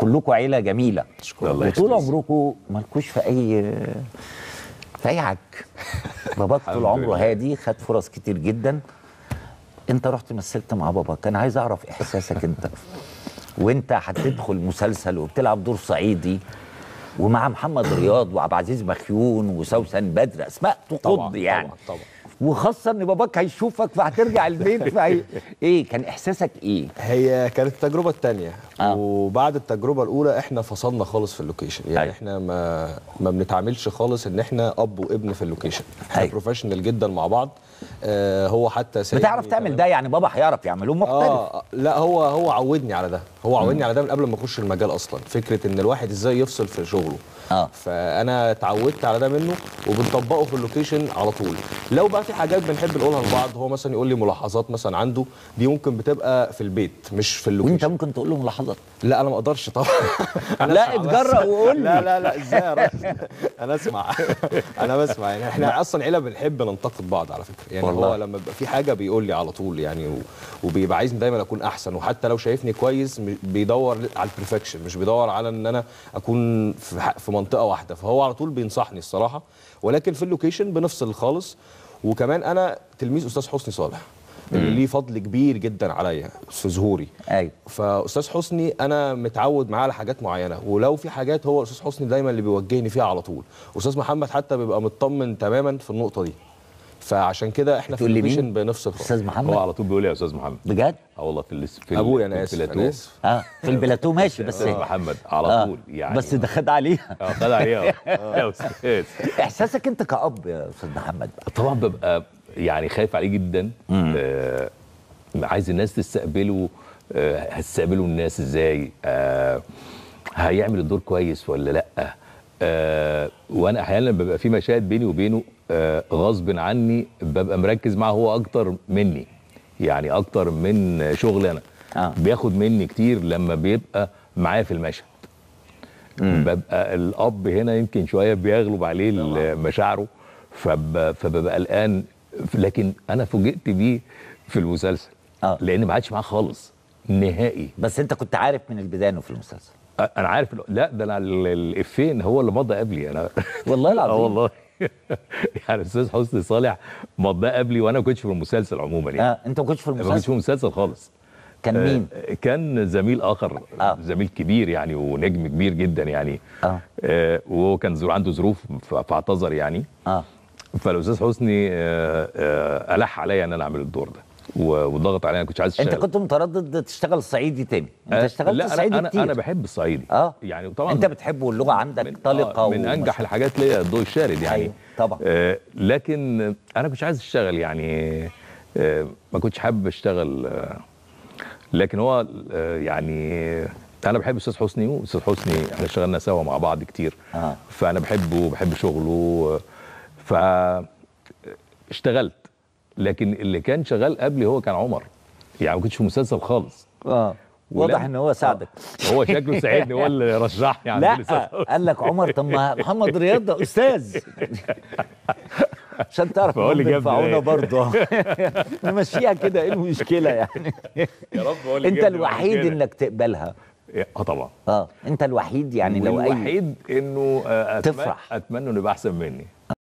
كلكم عيله جميله الله وطول يخليك. عمركم مالكوش في اي في اي عك باباك طول الحمد عمره لله. هادي خد فرص كتير جدا انت رحت مثلت مع باباك انا عايز اعرف احساسك انت وانت هتدخل مسلسل وبتلعب دور صعيدي ومع محمد رياض وعبد العزيز مخيون وسوسن بدر اسماء تقض طبعا يعني طبعا طبعا وخاصه ان باباك هيشوفك فهترجع البيت فهي... ايه كان احساسك ايه هي كانت التجربه الثانيه آه. وبعد التجربه الاولى احنا فصلنا خالص في اللوكيشن يعني أيوة. احنا ما ما بنتعاملش خالص ان احنا اب وابن في اللوكيشن احنا أيوة. بروفيشنال جدا مع بعض آه هو حتى سايبني بتعرف تعمل ده يعني بابا هيعرف يعمله مختلف اه لا هو هو عودني على ده هو عودني على ده من قبل ما اخش المجال اصلا فكره ان الواحد ازاي يفصل في شغله آه. فانا اتعودت على ده منه وبنطبقه في اللوكيشن على طول لو بقى في حاجات بنحب نقولها لبعض هو مثلا يقول لي ملاحظات مثلا عنده دي ممكن بتبقى في البيت مش في وانت اللوكيشن ممكن تقول له ملاحظات لا انا ما اقدرش طبعا أنا لا أسمع بس. اتجرأ وقول لي. لا لا لا ازاي يا راجل انا اسمع انا بسمع يعني احنا اصلا عيله بنحب ننتقد بعض على فكره يعني والله. هو لما بيبقى في حاجه بيقول لي على طول يعني و- وبيبقى عايزني دايما اكون احسن وحتى لو شايفني كويس م- بيدور على البرفكشن مش بيدور على ان انا اكون في ح- في منطقه واحده فهو على طول بينصحني الصراحه ولكن في اللوكيشن بنفصل خالص وكمان انا تلميذ استاذ حسني صالح اللي ليه فضل كبير جدا عليا في ظهوري ايوه فاستاذ حسني انا متعود معاه على حاجات معينه ولو في حاجات هو استاذ حسني دايما اللي بيوجهني فيها على طول استاذ محمد حتى بيبقى مطمن تماما في النقطه دي فعشان كده احنا في تقول لي مين؟ اللوكيشن بنفصل خالص. استاذ هو محمد على طول بيقول لي يا استاذ محمد بجد اه والله في الاس- في ابويا ال- انا في اسف البلاتو. انا اسف اه في البلاتو ماشي بس استاذ محمد على آه. طول يعني بس ده خد عليها اه خد عليها يا استاذ احساسك انت كأب يا استاذ محمد بقى طبعا ببقى يعني خايف عليه جدا آه عايز الناس تستقبله آه هتستقبله الناس ازاي آه هيعمل الدور كويس ولا لا آه وانا احيانا ببقى في مشاهد بيني وبينه آه غصب عني ببقى مركز معاه هو اكتر مني يعني اكتر من شغلي انا آه. بياخد مني كتير لما بيبقى معايا في المشهد ببقى الاب هنا يمكن شويه بيغلب عليه مشاعره فب... فببقى قلقان لكن انا فوجئت بيه في المسلسل آه. لان ما عادش معاه خالص نهائي بس انت كنت عارف من البدايه انه في المسلسل أ- انا عارف ال- لا ده انا ال- الافين هو اللي مضى قبلي انا والله اه العظيم والله يعني الاستاذ حسني صالح مضى قبلي وانا ما كنتش في المسلسل عموما يعني اه انت ما كنتش في ما كنتش في المسلسل المسلسل خالص كان مين آه، كان زميل اخر آه. آه. زميل كبير يعني ونجم كبير جدا يعني آه. آه وهو كان زو- عنده ظروف ف- فاعتذر يعني اه فالاستاذ حسني آه آه الح عليا ان انا اعمل الدور ده و- وضغط عليا انا كنتش عايز اشتغل انت كنت متردد تشتغل صعيدي تاني انت آه، اشتغلت لا صعيدي انا انا, كتير أنا بحب الصعيدي اه يعني طبعا انت بتحبه واللغه عندك من طلقه آه من ومش- انجح الحاجات ليا الضوء الشارد يعني أيوة، طبعا. آه لكن انا مش عايز اشتغل يعني آه ما كنتش حابب اشتغل آه لكن هو آه يعني انا بحب استاذ حسني واستاذ حسني احنا اشتغلنا سوا مع بعض كتير آه. فانا بحبه وبحب شغله ف اشتغلت لكن اللي كان شغال قبلي هو كان عمر يعني ما كنتش في مسلسل خالص اه واضح ولما- ان هو ساعدك آه. هو شكله ساعدني هو اللي رشحني عند لا الأستاذ قال لك عمر طب ما محمد رياض ده استاذ عشان تعرف فهو اللي انهم جاب بينفعونا ده. برضه نمشيها كده ايه المشكله يعني يا رب هو اللي انت جاب لي الوحيد كده. انك تقبلها اه طبعا اه انت الوحيد يعني لو اي الوحيد انه آه، أتمنى تفرح. اتمنى انه يبقى احسن مني